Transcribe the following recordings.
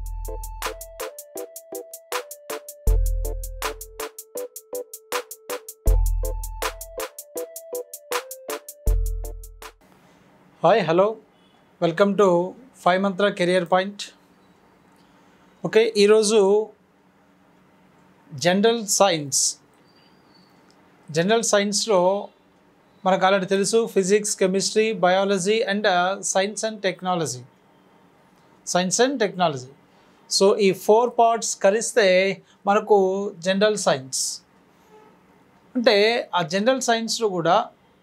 Hi hello welcome to five Mantra career point okay ఈరోజు general science general సైన్స్లో మనకు already తెలుసు physics chemistry biology and science and technology science and technology so ఈ four parts కలిస్తే మనకు general science అంటే ఆ జనరల్ సైన్స్లో కూడా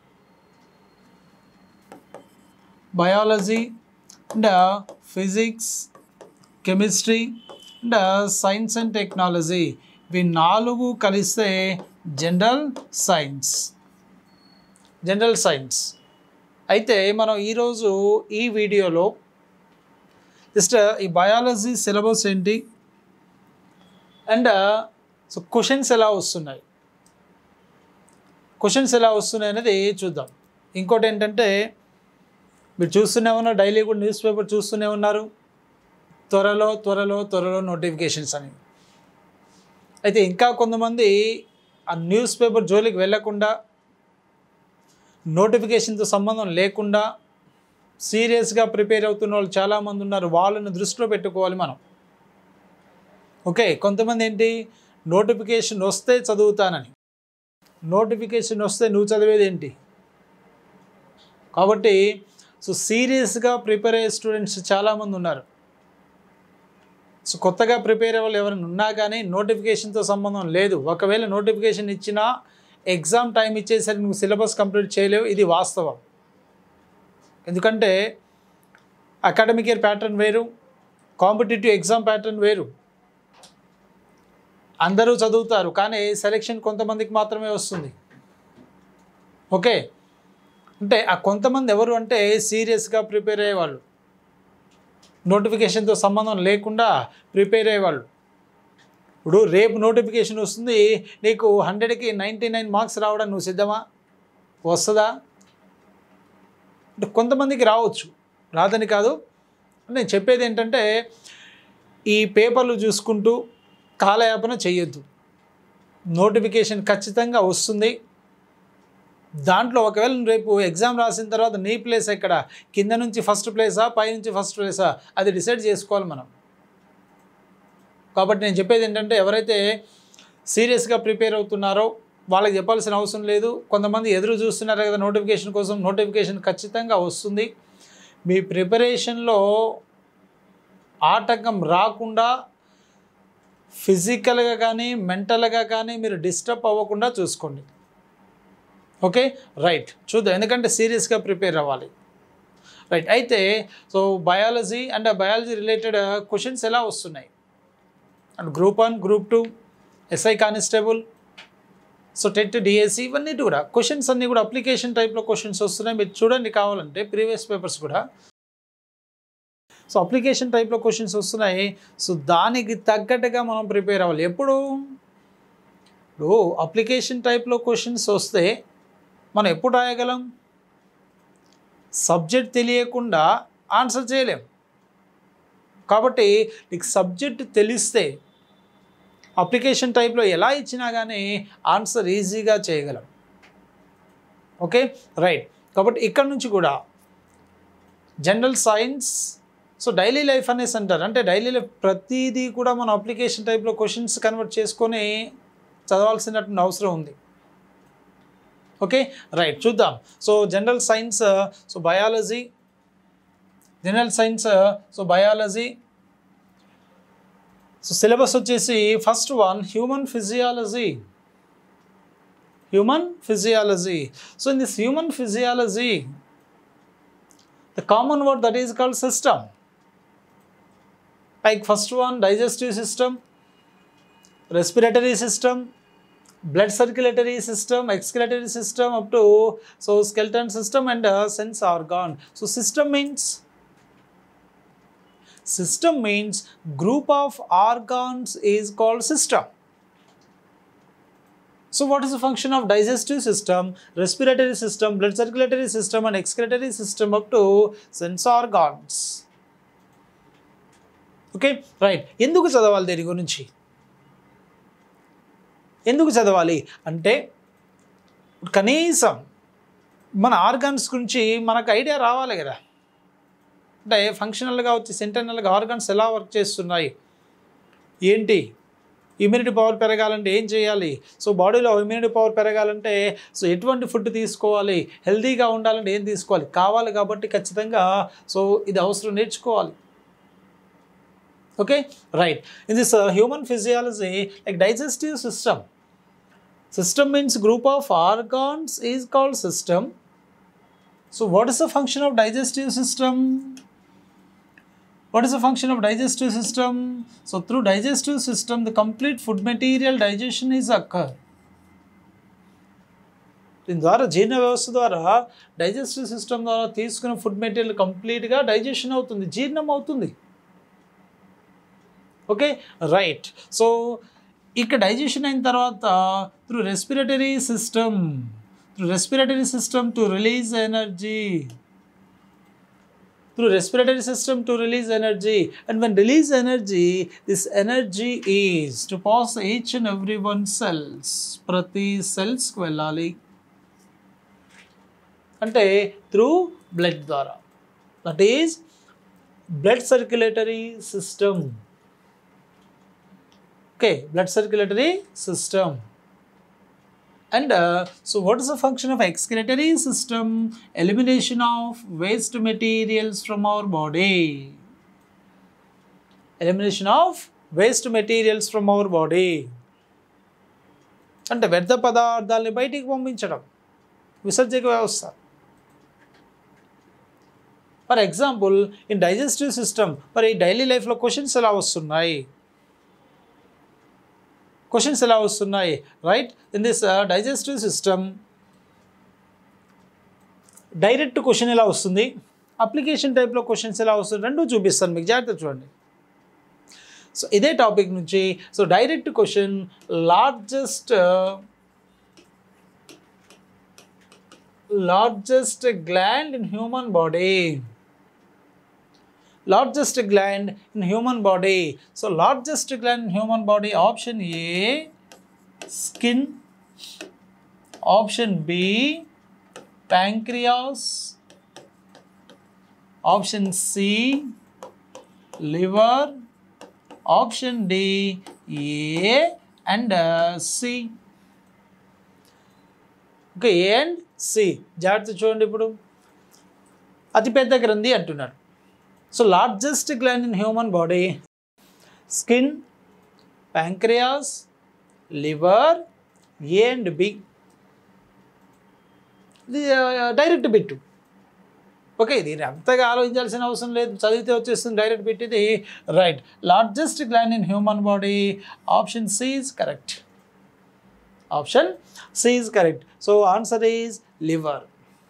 biology and physics chemistry and science and technology ఇవి నాలుగు కలిస్తే జనరల్ సైన్స్ జనరల్ సైన్స్ అయితే మనం ఈరోజు ఈ వీడియోలో జస్ట్ ఈ బయాలజీ సిలబస్ ఏంటి అండ్ సో క్వశ్చన్స్ ఎలా వస్తున్నాయి క్వశ్చన్స్ ఎలా వస్తున్నాయి అనేది చూద్దాం ఇంకోటి ఏంటంటే మీరు చూస్తూనే ఉన్నారు డైలీ కూడా న్యూస్ పేపర్ చూస్తూనే ఉన్నారు త్వరలో త్వరలో త్వరలో నోటిఫికేషన్స్ అని అయితే ఇంకా కొంతమంది ఆ న్యూస్ పేపర్ జోలికి వెళ్ళకుండా నోటిఫికేషన్తో సంబంధం లేకుండా సీరియస్గా ప్రిపేర్ అవుతున్న వాళ్ళు చాలామంది ఉన్నారు వాళ్ళని దృష్టిలో పెట్టుకోవాలి మనం ఓకే కొంతమంది ఏంటి నోటిఫికేషన్ వస్తే చదువుతానని నోటిఫికేషన్ వస్తే నువ్వు చదివేది ఏంటి కాబట్టి సో సీరియస్గా ప్రిపేర్ అయ్యే స్టూడెంట్స్ చాలామంది ఉన్నారు సో కొత్తగా ప్రిపేర్ అయ్యే వాళ్ళు ఎవరైనా ఉన్నా కానీ నోటిఫికేషన్తో సంబంధం లేదు ఒకవేళ నోటిఫికేషన్ ఇచ్చినా ఎగ్జామ్ టైం ఇచ్చేసరికి నువ్వు సిలబస్ కంప్లీట్ చేయలేవు ఇది వాస్తవం ఎందుకంటే అకాడమిక్ ఇయర్ ప్యాటర్న్ వేరు కాంపిటేటివ్ ఎగ్జామ్ ప్యాటర్న్ వేరు అందరూ చదువుతారు కానీ సెలెక్షన్ కొంతమందికి మాత్రమే వస్తుంది ఓకే అంటే ఆ కొంతమంది ఎవరు అంటే సీరియస్గా ప్రిపేర్ అయ్యేవాళ్ళు నోటిఫికేషన్తో సంబంధం లేకుండా ప్రిపేర్ అయ్యేవాళ్ళు ఇప్పుడు రేపు నోటిఫికేషన్ వస్తుంది నీకు హండ్రెడ్కి నైంటీ నైన్ మార్క్స్ రావడం నువ్వు సిద్ధమా వస్తుందా అంటే కొంతమందికి రావచ్చు రాదని కాదు నేను చెప్పేది ఏంటంటే ఈ పేపర్లు చూసుకుంటూ కాలయాపన చేయొద్దు నోటిఫికేషన్ ఖచ్చితంగా వస్తుంది దాంట్లో ఒకవేళ రేపు ఎగ్జామ్ రాసిన తర్వాత నీ ప్లేస్ ఎక్కడ కింద నుంచి ఫస్ట్ ప్లేసా పై నుంచి ఫస్ట్ ప్లేసా అది డిసైడ్ చేసుకోవాలి మనం కాబట్టి నేను చెప్పేది ఏంటంటే ఎవరైతే సీరియస్గా ప్రిపేర్ అవుతున్నారో వాళ్ళకి చెప్పాల్సిన అవసరం లేదు కొంతమంది ఎదురు చూస్తున్నారు కదా నోటిఫికేషన్ కోసం నోటిఫికేషన్ ఖచ్చితంగా వస్తుంది మీ ప్రిపరేషన్లో ఆటంకం రాకుండా ఫిజికల్గా కానీ మెంటల్గా కానీ మీరు డిస్టర్బ్ అవ్వకుండా చూసుకోండి ఓకే రైట్ చూద్దాం ఎందుకంటే సీరియస్గా ప్రిపేర్ అవ్వాలి రైట్ అయితే so biology and biology related questions ఎలా వస్తున్నాయి and group one group two SI constable so TET DSC ఇవన్నీ కూడా క్వశ్చన్స్ అన్నీ కూడా అప్లికేషన్ టైప్లో క్వశ్చన్స్ వస్తున్నాయి మీరు చూడండి కావాలంటే ప్రీవియస్ పేపర్స్ కూడా సో అప్లికేషన్ టైప్లో క్వశ్చన్స్ వస్తున్నాయి సో దానికి తగ్గట్టుగా మనం ప్రిపేర్ అవ్వాలి ఎప్పుడు ఇప్పుడు అప్లికేషన్ టైప్లో క్వశ్చన్స్ వస్తే మనం ఎప్పుడు రాయగలం సబ్జెక్ట్ తెలియకుండా ఆన్సర్ చేయలేం కాబట్టి నీకు సబ్జెక్ట్ తెలిస్తే అప్లికేషన్ టైప్లో ఎలా ఇచ్చినా కానీ ఆన్సర్ ఈజీగా చేయగలం ఓకే రైట్ కాబట్టి ఇక్కడ నుంచి కూడా general science so daily life అనేసి అంటారు అంటే డైలీ లైఫ్ ప్రతిదీ కూడా మనం అప్లికేషన్ టైప్లో క్వశ్చన్స్ కన్వర్ట్ చేసుకొని చదవాల్సినటువంటి అవసరం ఉంది ఓకే రైట్ చూద్దాం so general science so biology general science so biology so syllabus వచ్చేసి first one human physiology human physiology so in this human physiology the common word that is called system like first one digestive system respiratory system blood circulatory system excretory system up to so skeleton system and uh, sense organ so system means system means group of organs is called system so what is the function of digestive system respiratory system blood circulatory system and excretory system up to sense organs okay right ఎందుకు చదవాలి దీని గురించి ఎందుకు చదవాలి అంటే కనీసం మన organs గురించి మనకు ఐడియా రావాలి కదా అంటే ఫంక్షనల్గా వచ్చి సెంటర్నల్గా ఆర్గాన్స్ ఎలా వర్క్ చేస్తున్నాయి ఏంటి ఇమ్యూనిటీ పవర్ పెరగాలంటే ఏం చేయాలి సో బాడీలో ఇమ్యూనిటీ పవర్ పెరగాలంటే సో ఎటువంటి ఫుడ్ తీసుకోవాలి హెల్తీగా ఉండాలంటే ఏం తీసుకోవాలి కావాలి కాబట్టి ఖచ్చితంగా సో ఇది అవసరం నేర్చుకోవాలి okay right in this human physiology like digestive system system means group of organs is called system so what is the function of digestive system what is the function of digestive system so through digestive system the complete food material digestion is occur దీని ద్వారా జీర్ణ వ్యవస్థ ద్వారా digestive system ద్వారా తీసుకున్న food material కంప్లీట్గా digestion అవుతుంది జీర్ణం అవుతుంది ఓకే రైట్ సో ఇక డైజెషన్ అయిన తర్వాత through respiratory system through respiratory system to release energy through respiratory system to release energy and when release energy this energy is to pass each and every one cells ప్రతి సెల్స్కి వెళ్ళాలి అంటే through blood ద్వారా that is blood circulatory system okay blood circulatory system and uh, so what is the function of excretory system elimination of waste materials from our body elimination of waste materials from our body అంటే వ్యర్థ పదార్థాలని బయటికి పంపించడం విసర్జక వ్యవస్థ for example in digestive system మరి daily లైఫ్లో questions ఎలా వస్తున్నాయి క్వశ్చన్స్ ఎలా వస్తున్నాయి right in this digestive system direct question ఎలా వస్తుంది అప్లికేషన్ టైప్లో క్వశ్చన్స్ ఎలా వస్తుంది రెండు చూపిస్తాను మీకు జాగ్రత్త చూడండి సో ఇదే టాపిక్ నుంచి so direct question largest largest gland in human body largest gland in human body so largest gland in human body option a skin option b pancreas option c liver option d a and uh, c okay A and C జాగ్రత్త చూడండి ఇప్పుడు అతిపెద్ద గ్రంథి అంటున్నాడు so largest gland in human body skin pancreas liver A and B ఇది direct bit okay ఇది అంతగా ఆలోచించాల్సిన అవసరం లేదు చదివితే వచ్చేస్తుంది డైరెక్ట్ బిట్ ఇది right largest gland in human body option C is correct option C is correct so answer is liver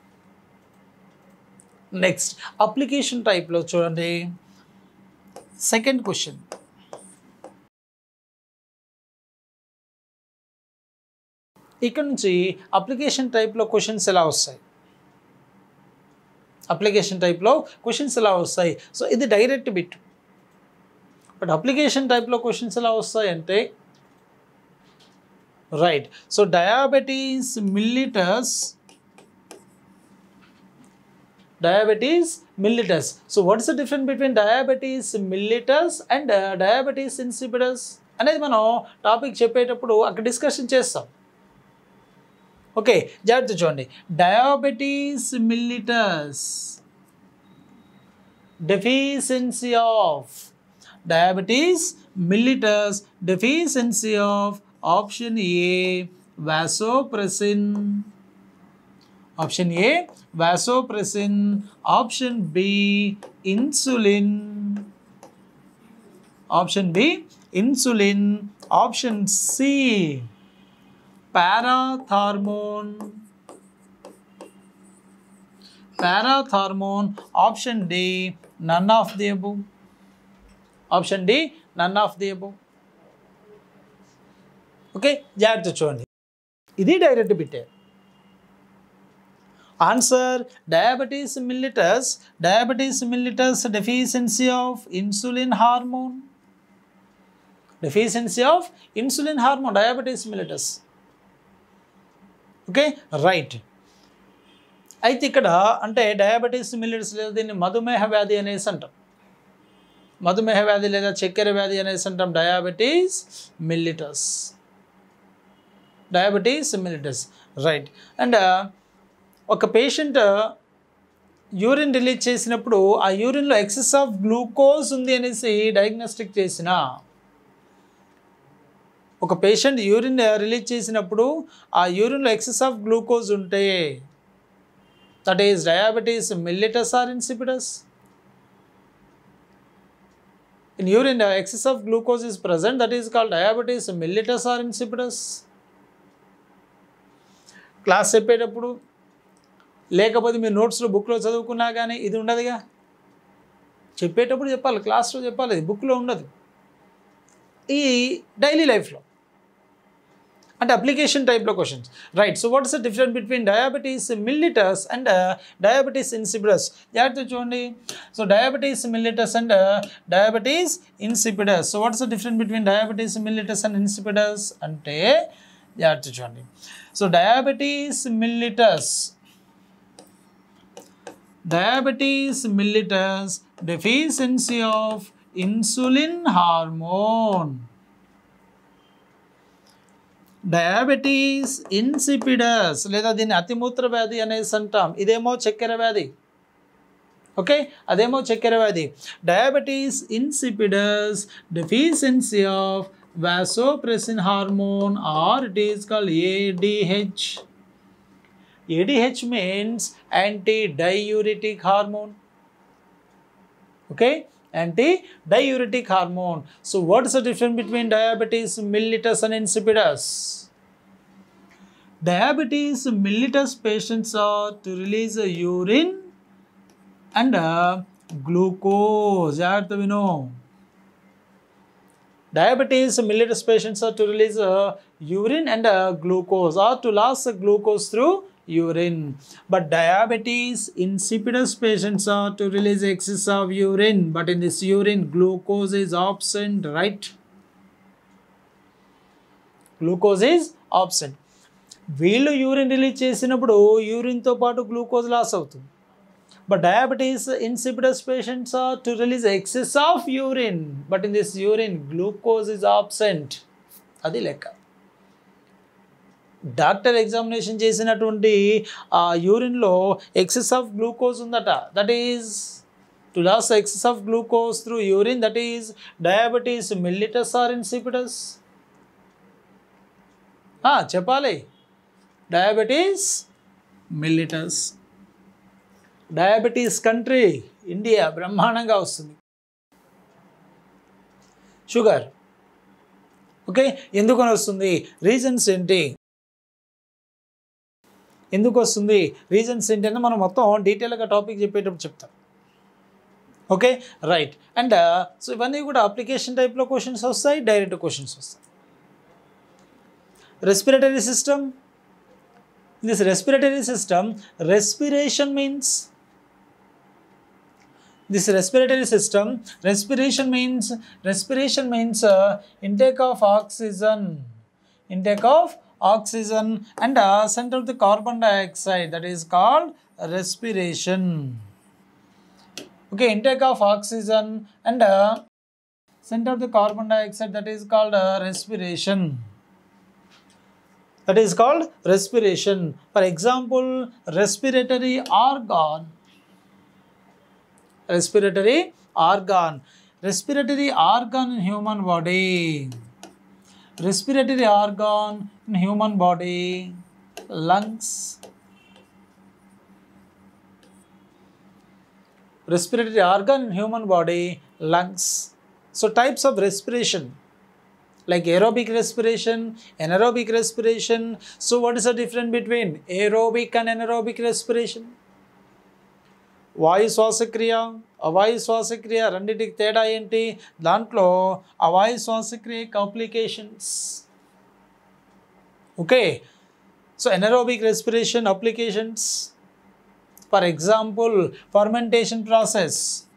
next application టైప్లో చూడండి సెకండ్ క్వశ్చన్ ఇక్కడ నుంచి అప్లికేషన్ టైప్లో క్వశ్చన్స్ ఎలా వస్తాయి అప్లికేషన్ టైప్లో క్వశ్చన్స్ ఎలా వస్తాయి సో ఇది డైరెక్ట్ బిట్ బట్ అప్లికేషన్ టైప్లో క్వశ్చన్స్ ఎలా వస్తాయి అంటే right so diabetes mellitus diabetes mellitus so what is the difference between diabetes mellitus and uh, diabetes insipidus అనేది మనం టాపిక్ చెప్పేటప్పుడు అక్కడ డిస్కషన్ చేస్తాం ఓకే జాగ్రత్త చూడండి diabetes mellitus deficiency of diabetes mellitus deficiency of option A vasopressin option A vasopressin option B insulin option B insulin option C parathormone parathormone option D none of the above option D none of the above okay జాగ్రత్త చూడండి ఇది direct బిట్టే answer diabetes mellitus diabetes mellitus deficiency of insulin hormone deficiency of insulin hormone diabetes mellitus okay right అయితే ఇక్కడ అంటే diabetes mellitus లేదా దీన్ని మధుమేహ వ్యాధి అనేసి అంటాం మధుమేహ వ్యాధి లేదా చక్కెర వ్యాధి అనేసి అంటాం diabetes mellitus diabetes mellitus right and ఒక పేషెంట్ యూరిన్ రిలీజ్ చేసినప్పుడు ఆ యూరిన్లో ఎక్సెస్ ఆఫ్ గ్లూకోజ్ ఉంది అనేసి డయాగ్నోస్టిక్ చేసిన ఒక పేషెంట్ యూరిన్ రిలీజ్ చేసినప్పుడు ఆ యూరిన్లో ఎక్సెస్ ఆఫ్ గ్లూకోజ్ ఉంటే that is diabetes mellitus or insipidus in urine excess of glucose is present that is called diabetes mellitus or insipidus class చెప్పేటప్పుడు లేకపోతే మీరు నోట్స్లో బుక్లో చదువుకున్నా కానీ ఇది ఉండదుగా చెప్పేటప్పుడు చెప్పాలి క్లాస్లో చెప్పాలి ఇది బుక్లో ఉండదు ఈ డైలీ లైఫ్లో అంటే అప్లికేషన్ టైప్లో questions right so what is the difference between diabetes mellitus and diabetes insipidus జాగ్రత్త చూడండి so diabetes mellitus and diabetes insipidus so what is the difference between diabetes mellitus and insipidus అంటే జాగ్రత్త చూడండి so diabetes mellitus diabetes mellitus deficiency of insulin hormone diabetes insipidus లేదా దీన్ని అతిమూత్ర వ్యాధి అనేసి అంటాం ఇదేమో చక్కెర వ్యాధి ఓకే అదేమో చక్కెర వ్యాధి diabetes insipidus deficiency of vasopressin hormone or it is called ADH ADH means anti-diuretic hormone. Okay, anti-diuretic hormone. So, what is the difference between diabetes mellitus and insipidus? Diabetes mellitus patients are to release a urine and uh, glucose. జాగ్రత్త విను Diabetes mellitus patients are to release uh, urine and uh, glucose or to loss uh, glucose through urine. But diabetes insipidus patients are to release excess of urine. But in this urine, glucose is absent, right? Glucose is absent వీళ్ళు urine release చేసినప్పుడు యూరిన్తో పాటు glucose loss అవుతుంది but diabetes insipidus patients are to release excess of urine but in this urine glucose is absent అది లెక్క doctor examination చేసినటువంటి ఆ యూరిన్లో ఎక్సెస్ ఆఫ్ గ్లూకోజ్ ఉందట that is to loss excess of glucose through urine that is diabetes mellitus or insipidus చెప్పాలి diabetes mellitus diabetes country India బ్రహ్మాండంగా వస్తుంది sugar okay ఎందుకని వస్తుంది రీజన్స్ ఏంటి ఎందుకు వస్తుంది రీజన్స్ ఏంటి అంటే మనం మొత్తం డీటెయిల్గా టాపిక్ చెప్పేటప్పుడు చెప్తాం ఓకే రైట్ అండ్ సో ఇవన్నీ కూడా అప్లికేషన్ టైప్లో క్వశ్చన్స్ వస్తాయి డైరెక్ట్ క్వశ్చన్స్ వస్తాయి respiratory system this respiratory system respiration means this respiratory system respiration means respiration means uh, intake of oxygen intake of oxygen and uh, center of the carbon dioxide that is called respiration okay intake of oxygen and uh, center of the carbon dioxide that is called uh, respiration that is called respiration for example respiratory organ respiratory organ respiratory organ in human body respiratory organ in human body lungs respiratory organ in human body lungs so types of respiration like aerobic respiration anaerobic respiration so what is the difference between aerobic and anaerobic respiration వాయు శ్వాసక్రియ అవాయు శ్వాసక్రియ రెండింటికి తేడా ఏంటి దాంట్లో అవాయు శ్వాసక్రియ applications okay so anaerobic respiration applications for example fermentation process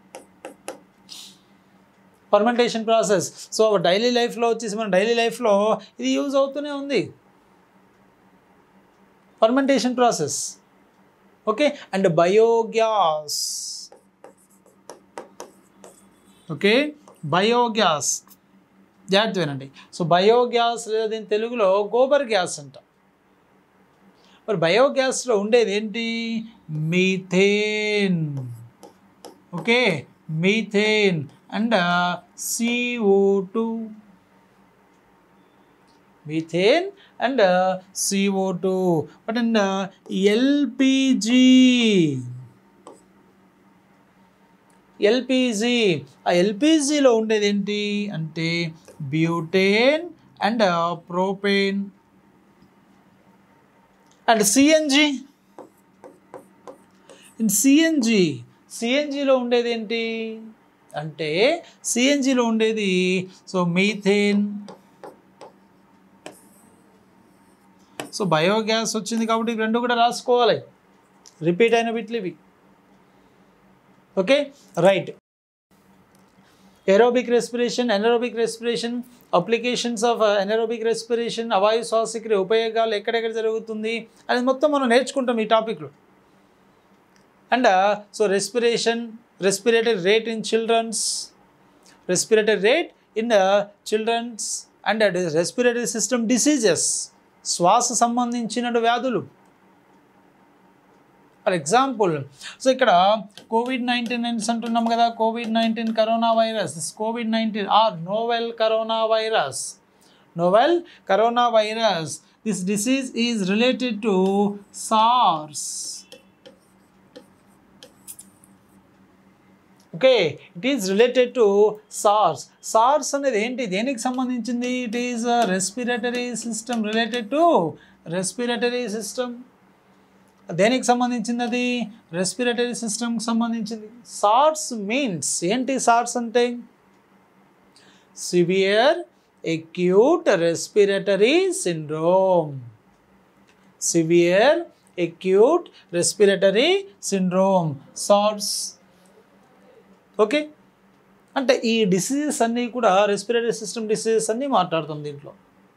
fermentation process so daily లైఫ్లో వచ్చేసి మన డైలీ లైఫ్లో ఇది యూజ్ అవుతూనే ఉంది fermentation process okay and biogas okay biogas జాగ్రత్త వినండి సో బయోగ్యాస్ లేదా దీని తెలుగులో గోబర్ గ్యాస్ అంట మరి బయోగ్యాస్లో ఉండేది ఏంటి methane okay methane and CO two methane and CO two but and LPG LPG ఆ ఎల్పిజిలో ఉండేది ఏంటి అంటే butane and propane and CNG in CNG సిఎన్జిలో ఉండేది ఏంటి అంటే సిఎన్జిలో ఉండేది సో మీథేన్ సో బయోగ్యాస్ వచ్చింది కాబట్టి ఇవి రెండు కూడా రాసుకోవాలి రిపీట్ అయిన బిట్లు ఇవి okay right aerobic respiration anaerobic respiration applications of anaerobic respiration అవాయు శ్వాసక్రియ ఉపయోగాలు ఎక్కడెక్కడ జరుగుతుంది అది మొత్తం మనం నేర్చుకుంటాం ఈ టాపిక్లో and so respiration respiratory rate in childrens respiratory rate in childrens and respiratory system diseases శ్వాస సంబంధించిన వ్యాధులు ఫర్ ఎగ్జాంపుల్ సో ఇక్కడ కోవిడ్ నైన్టీన్ అనేసి అంటున్నాం కదా COVID nineteen corona virus COVID nineteen or novel corona virus novel corona virus this disease is related to SARS okay it is related to SARS SARS అనేది ఏంటి దేనికి సంబంధించింది it is respiratory system related to respiratory system దేనికి సంబంధించింది అది respiratory సిస్టమ్కి సంబంధించింది SARS means ఏంటి సార్స్ అంటే severe acute respiratory syndrome severe acute respiratory syndrome SARS okay అంటే ఈ డిసీజెస్ అన్నీ కూడా రెస్పిరేటరీ సిస్టమ్ డిసీజెస్ అన్నీ మాట్లాడుతాం దీంట్లో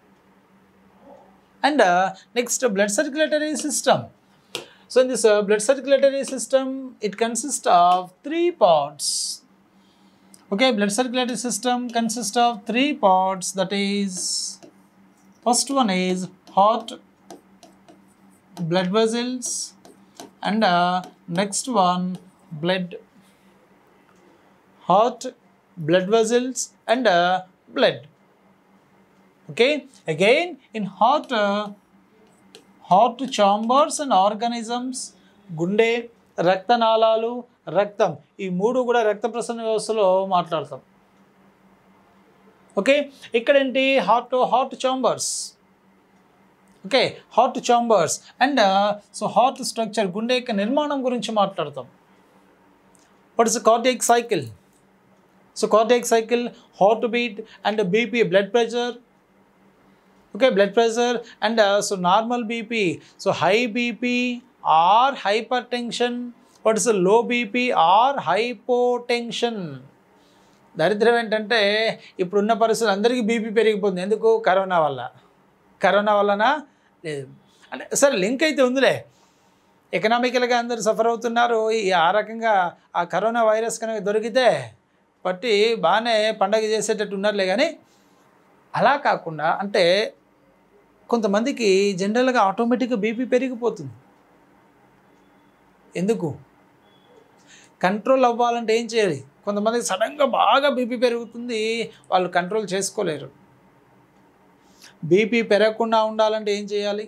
and next blood circulatory system so in this blood circulatory system it consist of three parts okay blood circulatory system consists of three parts that is first one is heart blood vessels and uh, next one blood heart blood vessels and uh, blood okay again in heart uh, heart chambers and organisms గుండె రక్తనాళాలు రక్తం ఈ మూడు కూడా రక్త ప్రసరణ వ్యవస్థలో మాట్లాడతాం ఓకే ఇక్కడ ఏంటి heart heart chambers okay heart chambers and so heart structure గుండె యొక్క నిర్మాణం గురించి మాట్లాడతాం what is cardiac cycle so cardiac cycle heart beat and BP blood pressure okay blood pressure and uh, so normal bp so high bp or hypertension what is a low bp or hypotension దరిద్రం ఏంటంటే ఇప్పుడున్న పరిస్థితులు అందరికీ BP పెరిగిపోతుంది ఎందుకు corona వల్ల corona వలన లేదు అంటే సరే లింక్ అయితే ఉందిలే ఎకనామికల్గా అందరూ సఫర్ అవుతున్నారు ఈ ఆ రకంగా ఆ కరోనా వైరస్ కనుక దొరికితే పట్టి బాగానే పండగ చేసేటట్టు ఉన్నారులే కానీ అలా కాకుండా అంటే కొంతమందికి జనరల్గా ఆటోమేటిక్గా బీపీ పెరిగిపోతుంది ఎందుకు కంట్రోల్ అవ్వాలంటే ఏం చేయాలి కొంతమందికి సడన్గా బాగా బీపీ పెరుగుతుంది వాళ్ళు కంట్రోల్ చేసుకోలేరు బీపీ పెరగకుండా ఉండాలంటే ఏం చేయాలి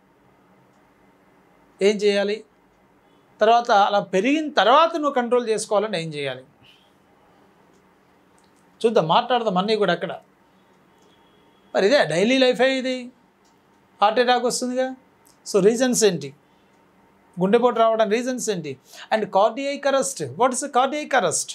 ఏం చేయాలి తర్వాత అలా పెరిగిన తర్వాత నువ్వు కంట్రోల్ చేసుకోవాలంటే ఏం చేయాలి చూద్దాం మాట్లాడదాం అన్నీ కూడా అక్కడ మరి ఇదే డైలీ లైఫే ఇది హార్ట్ అటాక్ వస్తుందిగా సో రీజన్స్ ఏంటి గుండెపోటు రావడం రీజన్స్ ఏంటి and cardiac arrest what is cardiac arrest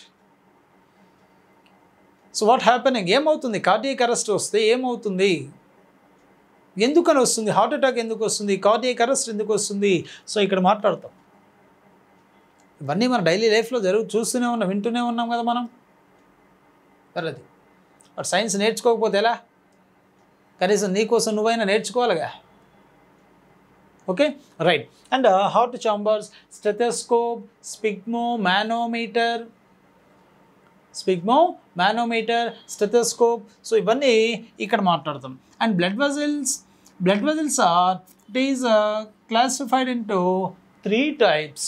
so what happening ఏమవుతుంది కార్డియక్ అరెస్ట్ వస్తే ఏమవుతుంది ఎందుకని వస్తుంది హార్ట్ అటాక్ ఎందుకు వస్తుంది కార్డియక్ అరెస్ట్ ఎందుకు వస్తుంది సో ఇక్కడ మాట్లాడతాం ఇవన్నీ మన డైలీ లైఫ్లో జరుగు చూస్తూనే ఉన్నాం వింటూనే ఉన్నాం కదా మనం మరి అది బట్ సైన్స్ నేర్చుకోకపోతే ఎలా కనీసం నీకోసం నువ్వైనా నేర్చుకోవాలిగా okay right and heart chambers stethoscope sphygmomanometer sphygmomanometer stethoscope so ఇవన్నీ ఇక్కడ మాట్లాడతాం and blood vessels blood vessels or it is classified into three types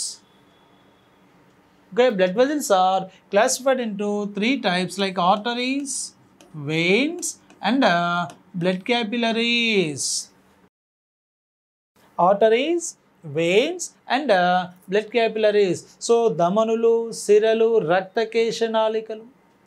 okay blood vessels are classified into three types like arteries veins and uh, blood capillaries arteries veins and uh, blood capillaries so దమనులు సిరలు రక్తకేశనాళికలు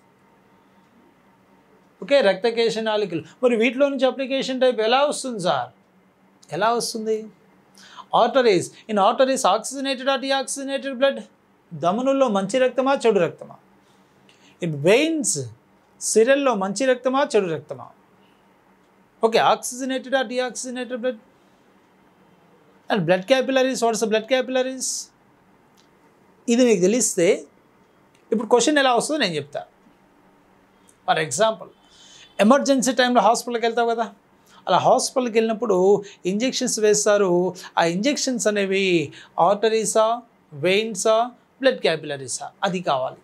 okay రక్తకేశనాళికలు మరి వీటిలో నుంచి application type ఎలా వస్తుంది sir ఎలా వస్తుంది arteries in arteries oxygenated or deoxygenated blood దమనుల్లో మంచి రక్తమా చెడు రక్తమా ఇన్ వెయిన్స్ సిరల్లో మంచి రక్తమా చెడు రక్తమా okay oxygenated or deoxygenated blood and blood capillaries what's blood capillaries ఇది మీకు తెలిస్తే ఇప్పుడు క్వశ్చన్ ఎలా వస్తుందో నేను చెప్తా ఫర్ ఎగ్జాంపుల్ ఎమర్జెన్సీ టైంలో హాస్పిటల్కి వెళ్తావు కదా అలా హాస్పిటల్కి వెళ్ళినప్పుడు ఇంజెక్షన్స్ వేస్తారు ఆ ఇంజెక్షన్స్ అనేవి ఆర్టరీసా వెయిన్సా బ్లడ్ క్యాపిలరీసా అది కావాలి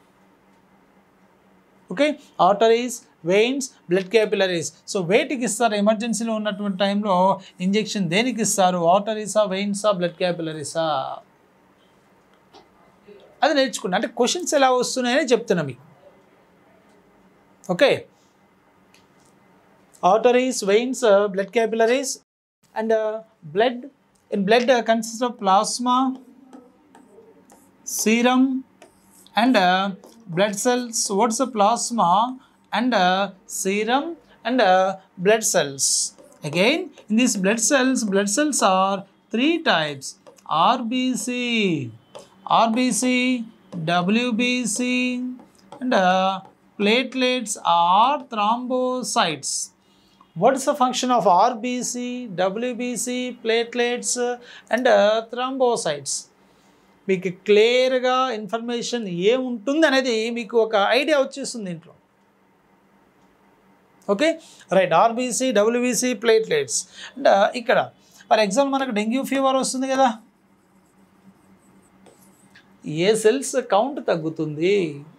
okay arteries veins blood capillaries so వేటికి ఇస్తారు ఎమర్జెన్సీలో ఉన్నటువంటి టైంలో ఇంజెక్షన్ దేనికి ఇస్తారు ఆర్టరీసా వెయిన్సా బ్లడ్ క్యాపిలరీసా అది నేర్చుకున్నా అంటే క్వశ్చన్స్ ఎలా వస్తున్నాయని చెప్తున్నా మీకు okay arteries, veins, uh, blood capillaries, and uh, blood. In blood uh, consists of plasma, serum, and uh, blood cells. What's the plasma and uh, serum and uh, blood cells? Again, in these blood cells, blood cells are three types: RBC, RBC, WBC, and uh, platelets are thrombocytes. What is the function of RBC, WBC, platelets, and uh, thrombocytes? మీకు క్లియర్గా information ఏముంటుంది అనేది మీకు ఒక idea వచ్చేస్తుంది దీంట్లో okay right RBC WBC platelets and ఇక్కడ for example మనకు డెంగ్యూ ఫీవర్ వస్తుంది కదా ఏ సెల్స్ కౌంట్ తగ్గుతుంది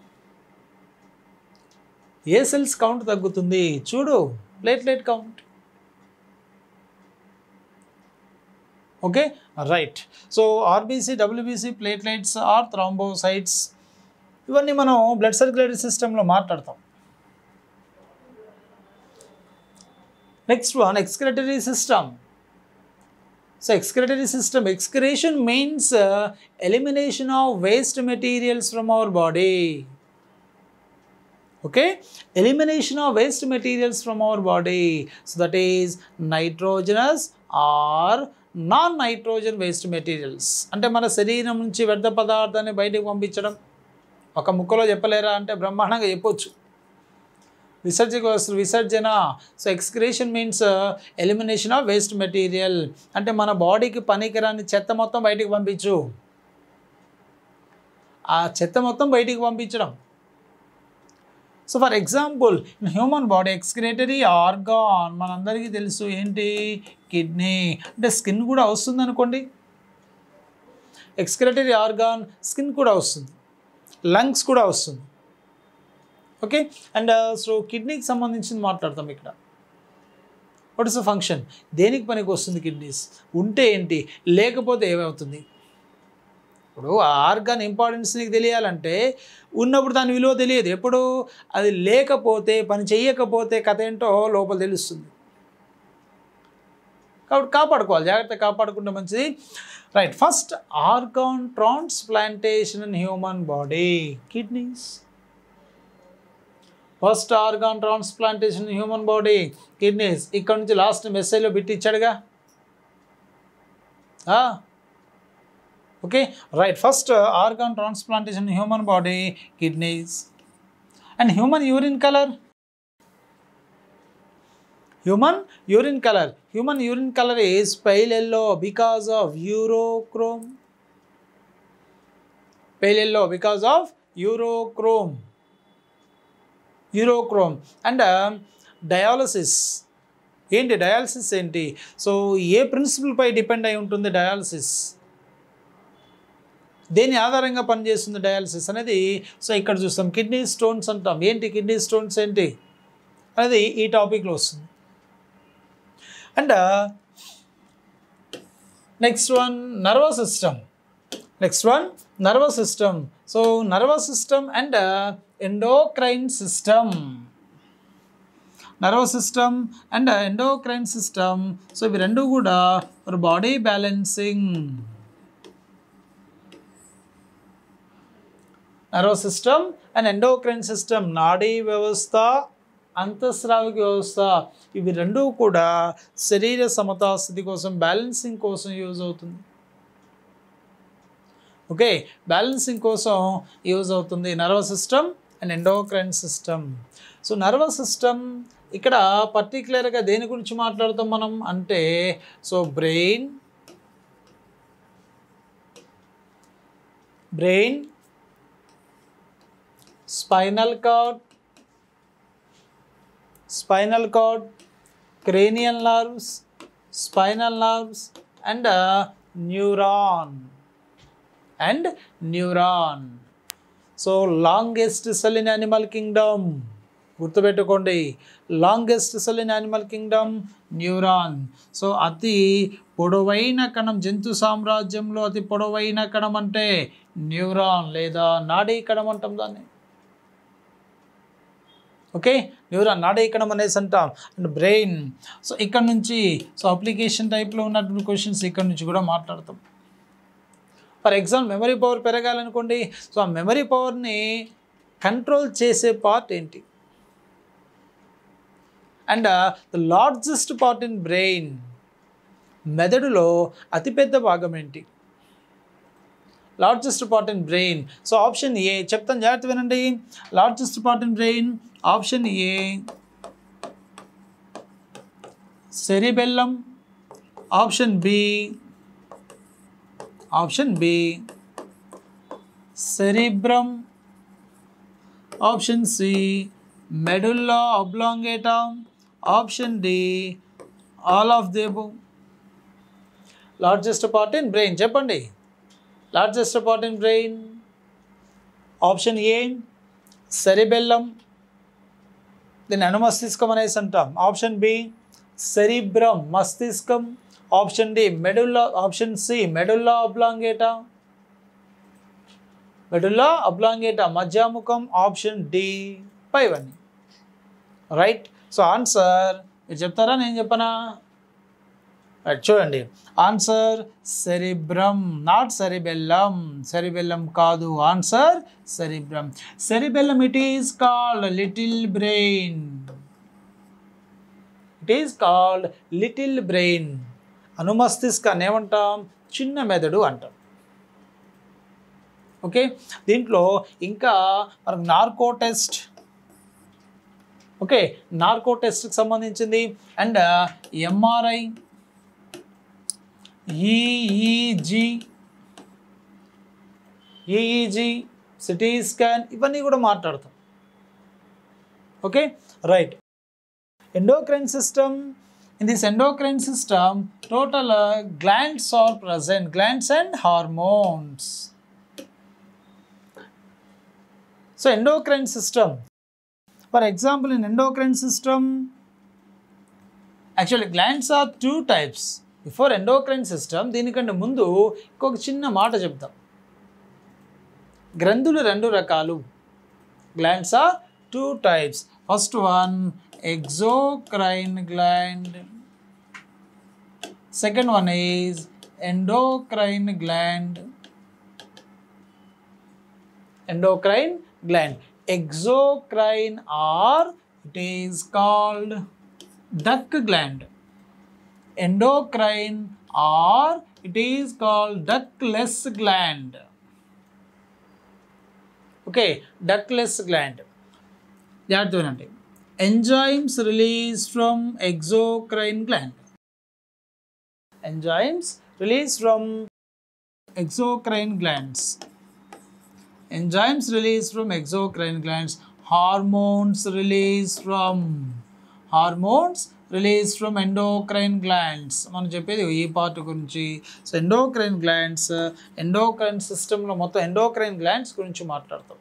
ఏ సెల్స్ కౌంట్ తగ్గుతుంది చూడు platelet count okay right so RBC WBC platelets or thrombocytes ఇవన్నీ మనం బ్లడ్ సర్క్యులేటరీ సిస్టంలో మాట్లాడతాం next one excretory system so excretory system excretion means elimination of waste materials from our body okay elimination of waste materials from our body so that is nitrogenous or non nitrogen waste materials అంటే మన శరీరం నుంచి వ్యర్థ పదార్థాన్ని బయటకు పంపించడం ఒక ముక్కలో చెప్పలేరా అంటే బ్రహ్మాండంగా చెప్పొచ్చు విసర్జక వస్తువు విసర్జన so excretion means elimination of waste material అంటే మన బాడీకి పనికిరాని చెత్త మొత్తం బయటికి పంపించు ఆ చెత్త మొత్తం బయటికి పంపించడం so for example in human body excretory organ మనందరికీ తెలుసు ఏంటి కిడ్నీ అంటే స్కిన్ కూడా వస్తుంది అనుకోండి ఎక్స్క్రేటరీ ఆర్గాన్ స్కిన్ కూడా వస్తుంది లంగ్స్ కూడా వస్తుంది ఓకే అండ్ సో కిడ్నీకి సంబంధించింది మాట్లాడతాం ఇక్కడ వాట్ ఇస్ ద ఫంక్షన్ దేనికి పనికి వస్తుంది కిడ్నీస్ ఉంటే ఏంటి లేకపోతే ఏమవుతుంది ఇప్పుడు ఆ ఆర్గాన్ ఇంపార్టెన్స్ నీకు తెలియాలంటే ఉన్నప్పుడు దాని విలువ తెలియదు ఎప్పుడు అది లేకపోతే పని చెయ్యకపోతే కథ ఏంటో లోపల తెలుస్తుంది కాబట్టి కాపాడుకోవాలి జాగ్రత్త కాపాడుకుంటే మంచిది right first organ transplantation in human body kidneys first organ transplantation in human body kidneys ఇక్కడ నుంచి లాస్ట్ మెసేజ్లో బిట్ ఇచ్చాడుగా okay right first organ transplantation human body kidneys and human urine colour human urine colour human urine colour is pale yellow because of urochrome pale yellow because of urochrome urochrome and dialysis ఏంటి dialysis ఏంటి so ఏ ప్రిన్సిపల్పై depend అయి ఉంటుంది dialysis దేని ఆధారంగా పనిచేస్తుంది dialysis అనేది సో ఇక్కడ చూస్తాం కిడ్నీ స్టోన్స్ అంటాం ఏంటి కిడ్నీ స్టోన్స్ ఏంటి అనేది ఈ టాపిక్లో వస్తుంది and next one nervous system next one nervous system so nervous system and endocrine system nervous system and endocrine system so ఇవి రెండు కూడా ఒక body balancing nervous system and endocrine system నాడీ వ్యవస్థ అంతఃస్రావిక వ్యవస్థ ఇవి రెండూ కూడా శరీర సమతా స్థితి కోసం బ్యాలెన్సింగ్ కోసం యూజ్ అవుతుంది ఓకే బ్యాలెన్సింగ్ కోసం యూజ్ అవుతుంది nervous system and endocrine system so nervous system ఇక్కడ పర్టికులర్గా దేని గురించి మాట్లాడుతాం మనం అంటే so brain brain spinal cord spinal cord cranial nerves spinal nerves and neuron and neuron so longest cell in animal kingdom గుర్తుపెట్టుకోండి longest cell in animal kingdom neuron so అతి పొడవైన కణం జంతు సామ్రాజ్యంలో అతి పొడవైన కణం అంటే న్యూరాన్ లేదా నాడీ కణం అంటాం దాన్ని ఓకే న్యూరాన్ నాడీ కణం అనేసి అంటాం అండ్ బ్రెయిన్ సో ఇక్కడ నుంచి సో అప్లికేషన్ టైప్లో ఉన్నటువంటి క్వశ్చన్స్ ఇక్కడ నుంచి కూడా మాట్లాడతాం ఫర్ ఎగ్జాంపుల్ మెమరీ పవర్ పెరగాలనుకోండి సో ఆ మెమరీ పవర్ని కంట్రోల్ చేసే పార్ట్ ఏంటి and the largest part in brain మెదడులో అతిపెద్ద భాగం ఏంటి largest part in brain so option A చెప్తాను జాగ్రత్త వినండి largest part in brain option A cerebellum option B option B cerebrum option C medulla oblongata option D all of the above largest part in brain చెప్పండి largest part in brain option A cerebellum దీన్ని అనుమస్తిష్కం అనేసి అంటాం option B cerebrum మస్తిష్కం option D medulla option C medulla oblongata medulla oblongata మధ్యాముఖం option D పైవన్నీ right so answer మీరు చెప్తారా నేను చెప్పనా రైట్ చూడండి answer cerebrum not cerebellum cerebellum కాదు answer cerebrum cerebellum it is called little brain it is called little brain అనుమస్తిష్కాన్ని ఏమంటాం చిన్న మెదడు అంటాం ఓకే దీంట్లో ఇంకా మనకు నార్కో టెస్ట్ ఓకే నార్కో టెస్ట్కి సంబంధించింది and MRI EEG EEG CT scan ఇవన్నీ కూడా మాట్లాడతాం okay right endocrine system in this endocrine system total uh, glands are present glands and hormones so endocrine system for example in endocrine system actually glands are two types before endocrine system దీనికంటే ముందు ఇంకొక చిన్న మాట చెప్తాం గ్రంథులు రెండు రకాలు glands are two types first one exocrine gland second one is endocrine gland endocrine gland exocrine or it is called duct gland endocrine or it is called ductless gland okay ductless gland జాగ్రత్త వినండి enzymes released from exocrine gland enzymes released from exocrine glands enzymes released from exocrine glands hormones released from hormones released from endocrine glands మనం చెప్పేది ఈ part గురించి so endocrine glands endocrine సిస్టంలో మొత్తం endocrine glands గురించి మాట్లాడతాం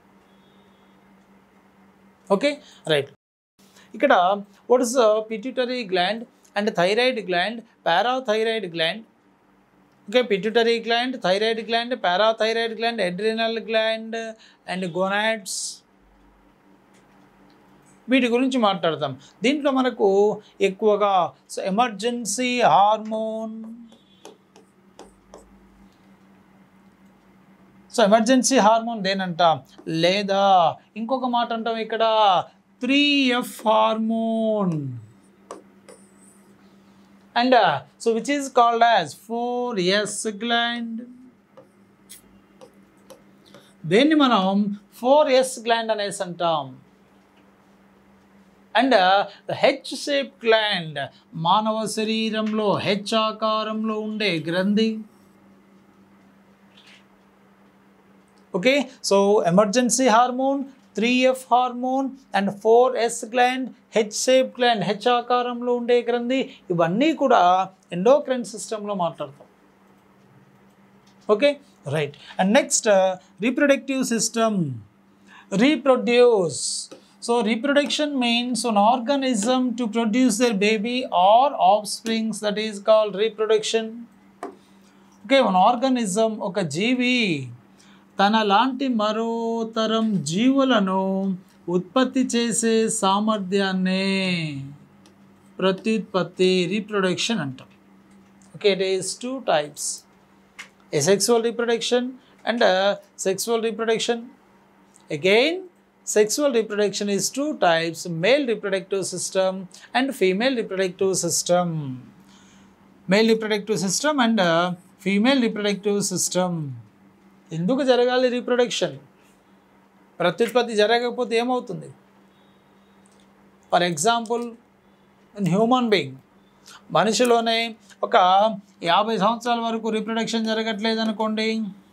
ఓకే రైట్ ఇక్కడ what is pituitary gland and thyroid gland parathyroid gland okay pituitary gland thyroid gland parathyroid gland adrenal gland and gonads వీటి గురించి మాట్లాడతాం దీంట్లో మనకు ఎక్కువగా so emergency hormone so emergency hormone దేనంటాం లేదా ఇంకొక మాట అంటాం ఇక్కడ three F hormone and so which is called as four S gland దేన్ని మనం ఫోర్ ఎస్ గ్లాండ్ అనేసి అంటాం అండ్ హెచ్ షేప్ గ్లాండ్ మానవ శరీరంలో హెచ్ ఆకారంలో ఉండే గ్రంథి okay so emergency hormone three F hormone and four S gland H shape gland H ఆకారంలో ఉండే గ్రంథి ఇవన్నీ కూడా ఎండోక్రైన్ సిస్టంలో మాట్లాడతాం okay right and next reproductive system reproduce so reproduction means an organism to produce their baby or offsprings that is called reproduction okay ఒక organism ఒక జీవి తన లాంటి మరో తరం జీవులను ఉత్పత్తి చేసే సామర్థ్యాన్నే ప్రత్యుత్పత్తి రీప్రొడక్షన్ అంటాం okay it is two types asexual reproduction and uh, sexual reproduction again sexual reproduction is two types male reproductive system and female reproductive system male reproductive system and uh, female reproductive system ఎందుకు జరగాలి reproduction ప్రత్యుత్పత్తి జరగకపోతే ఏమవుతుంది for example human being మనిషిలోనే ఒక యాభై సంవత్సరాల వరకు రీప్రొడక్షన్ జరగట్లేదు అనుకోండి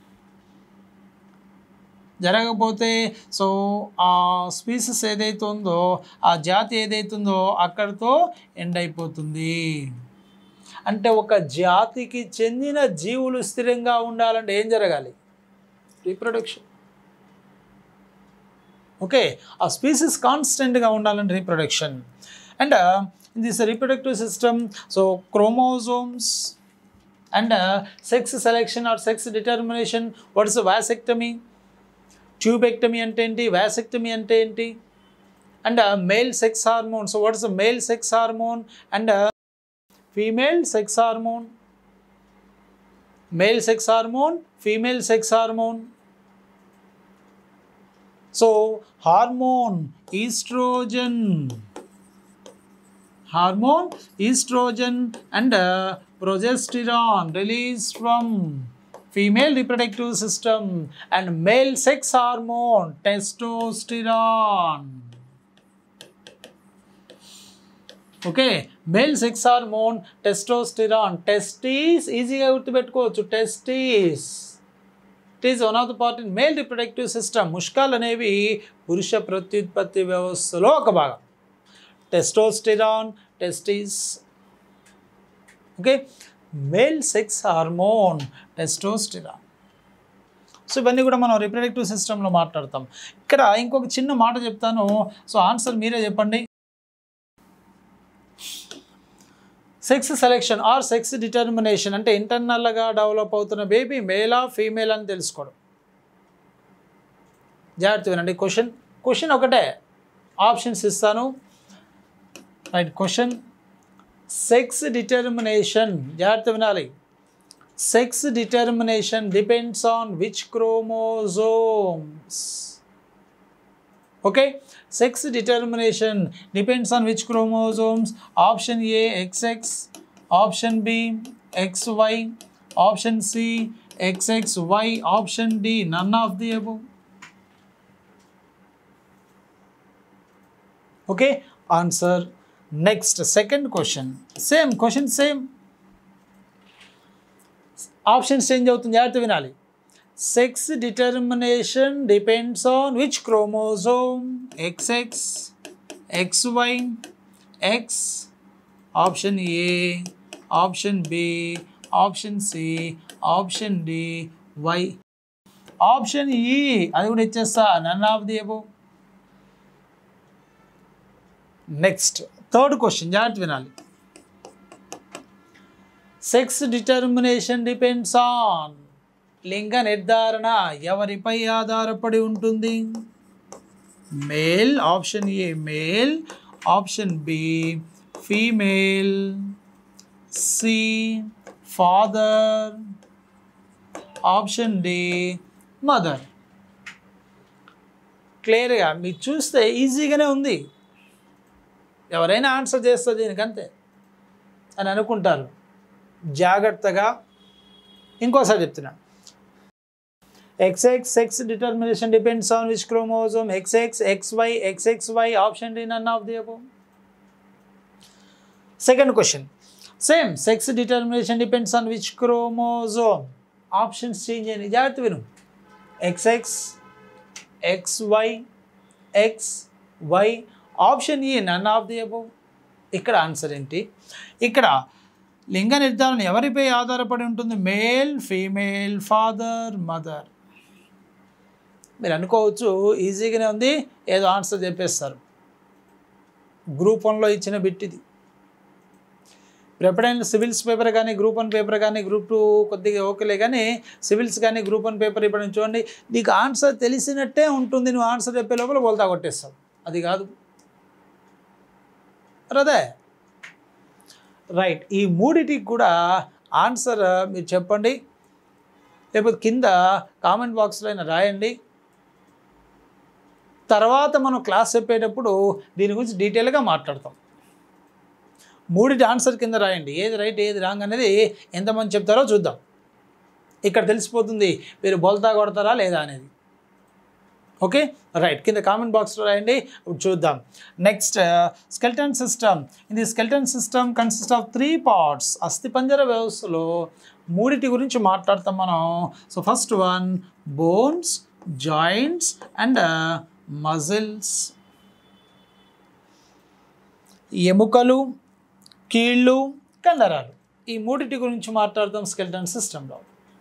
జరగకపోతే సో ఆ స్పీసెస్ ఏదైతే ఉందో ఆ జాతి ఏదైతే ఉందో అక్కడితో ఎండ్ అయిపోతుంది అంటే ఒక జాతికి చెందిన జీవులు స్థిరంగా ఉండాలంటే ఏం జరగాలి రీప్రొడక్షన్ ఓకే ఆ స్పీసీస్ కాన్స్టెంట్గా ఉండాలంటే reproduction and in this reproductive system so chromosomes and uh, sex selection or sex determination what is a vasectomy tubectomy అంటే ఏంటి వ్యాసెక్టమీ అంటే ఏంటి and male sex hormone so what is the male sex hormone and female sex hormone male sex hormone female sex hormone so hormone estrogen hormone estrogen and uh, progesterone released from female reproductive system and male sex hormone testosterone okay male sex hormone testosterone testes ఈజీగా గుర్తుపెట్టుకోవచ్చు testes it is one of the part in male reproductive system ముష్కాలు అనేవి పురుష ప్రత్యుత్పత్తి వ్యవస్థలో ఒక భాగం testosterone testis okay male sex hormone testosterone so ఇవన్నీ కూడా మనం రిప్రొడక్టివ్ సిస్టంలో మాట్లాడతాం ఇక్కడ ఇంకొక చిన్న మాట చెప్తాను సో ఆన్సర్ మీరే చెప్పండి sex selection or sex determination అంటే ఇంటర్నల్గా డెవలప్ అవుతున్న బేబీ మేలా ఫీమేల్ అని తెలుసుకోవడం జాగ్రత్త వినండి క్వశ్చన్ క్వశ్చన్ ఒకటే ఆప్షన్స్ ఇస్తాను రైట్ క్వశ్చన్ సెక్స్ డిటర్మినేషన్ జాగ్రత్త వినాలి sex determination depends on which chromosomes okay sex determination depends on which chromosomes option A XX option B X Y option C XX Y option D none of the above okay answer next second question same question same options change అవుతుంది జాగ్రత్త వినాలి sex determination depends on which chromosome xx xy x option a option b option c option d y option E అది కూడా ఇచ్చేస్తా none of the above next third question జాగ్రత్త వినాలి sex determination depends on లింగ నిర్ధారణ ఎవరిపై ఆధారపడి ఉంటుంది male option A male option B female C father option D mother క్లియర్గా మీరు చూస్తే ఈజీగానే ఉంది ఎవరైనా ఆన్సర్ చేస్తారు దీనికి అంతే అని అనుకుంటారు జాగ్రత్తగా ఇంకోసారి చెప్తున్నా XX sex determination depends on which chromosome XX XY XXY option D none of the above second question same sex determination depends on which chromosome options change అయ్యింది జాగ్రత్త విను XX XY X Y option E none of the above ఇక్కడ answer ఏంటి ఇక్కడ లింగ నిర్ధారణ ఎవరిపై ఆధారపడి ఉంటుంది మేల్ ఫీమేల్ ఫాదర్ మదర్ మీరు అనుకోవచ్చు ఈజీగానే ఉంది ఏదో ఆన్సర్ చెప్పేస్తారు గ్రూప్ వన్లో ఇచ్చిన బిట్ ఇది ఇప్పుడు ఎప్పుడైనా సివిల్స్ పేపర్ కానీ గ్రూప్ వన్ పేపర్ కానీ గ్రూప్ టూ కొద్దిగా ఓకేలే కానీ సివిల్స్ కానీ గ్రూప్ వన్ పేపర్ ఇప్పుడు చూడండి నీకు ఆన్సర్ తెలిసినట్టే ఉంటుంది నువ్వు ఆన్సర్ చెప్పే లోపల బోల్తా కొట్టేస్తావు అది కాదు అదే రైట్ ఈ మూడిటికి కూడా ఆన్సర్ మీరు చెప్పండి లేకపోతే కింద కామెంట్ బాక్స్లో అయినా రాయండి తర్వాత మనం క్లాస్ చెప్పేటప్పుడు దీని గురించి డీటెయిల్గా మాట్లాడతాం మూడిటి ఆన్సర్ కింద రాయండి ఏది రైట్ ఏది రాంగ్ అనేది ఎంతమంది చెప్తారో చూద్దాం ఇక్కడ తెలిసిపోతుంది మీరు బోల్తా కొడతారా లేదా అనేది ఓకే రైట్ కింద కామెంట్ బాక్స్లో రాయండి ఇప్పుడు చూద్దాం నెక్స్ట్ స్కెల్టన్ సిస్టమ్ ఇది skeleton system consist of three parts అస్థిపంజర వ్యవస్థలో మూడిటి గురించి మాట్లాడతాం మనం so first one bones joints and muscles ఎముకలు కీళ్ళు కండరాలు ఈ మూడిటి గురించి మాట్లాడతాం స్కెల్టన్ సిస్టంలో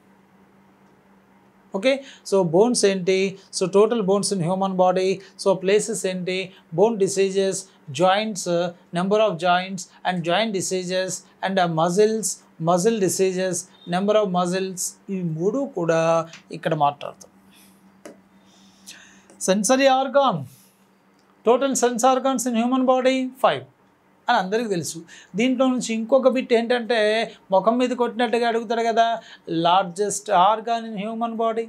ఓకే సో బోన్స్ ఏంటి so total bones in human body so places ఏంటి bone diseases joints number of joints and joint diseases and muscles muscle diseases number of muscles ఈ మూడు కూడా ఇక్కడ మాట్లాడతాం sensory organ total sense organs in human body five అని అందరికీ తెలుసు దీంట్లో నుంచి ఇంకొక బిట్ ఏంటంటే ముఖం మీద కొట్టినట్టుగా అడుగుతాడు కదా largest organ in human body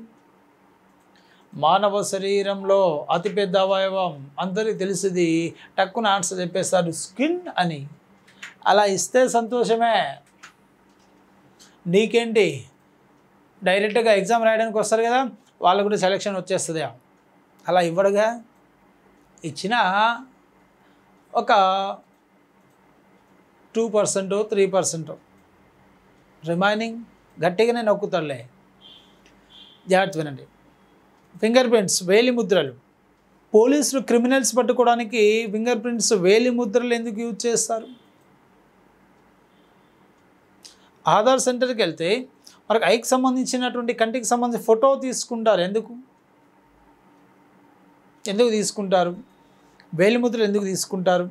మానవ శరీరంలో అతిపెద్ద అవయవం అందరికీ తెలిసింది టక్కున ఆన్సర్ చెప్పేస్తారు స్కిన్ అని అలా ఇస్తే సంతోషమే నీకేంటి డైరెక్ట్గా ఎగ్జామ్ రాయడానికి వస్తారు కదా వాళ్ళకు కూడా సెలెక్షన్ వచ్చేస్తుంది అలా ఇవ్వడుగా ఇచ్చిన ఒక two percent three percent remaining గట్టిగానే నొక్కుతాడులే జాగ్రత్త వినండి ఫింగర్ ప్రింట్స్ వేలి ముద్రలు పోలీసులు క్రిమినల్స్ పట్టుకోవడానికి ఫింగర్ ప్రింట్స్ వేలి ముద్రలు ఎందుకు యూజ్ చేస్తారు ఆధార్ సెంటర్కి వెళ్తే మనకు ఐకి సంబంధించినటువంటి కంటికి సంబంధించి ఫోటో తీసుకుంటారు ఎందుకు ఎందుకు తీసుకుంటారు వేలి ముద్రలు ఎందుకు తీసుకుంటారు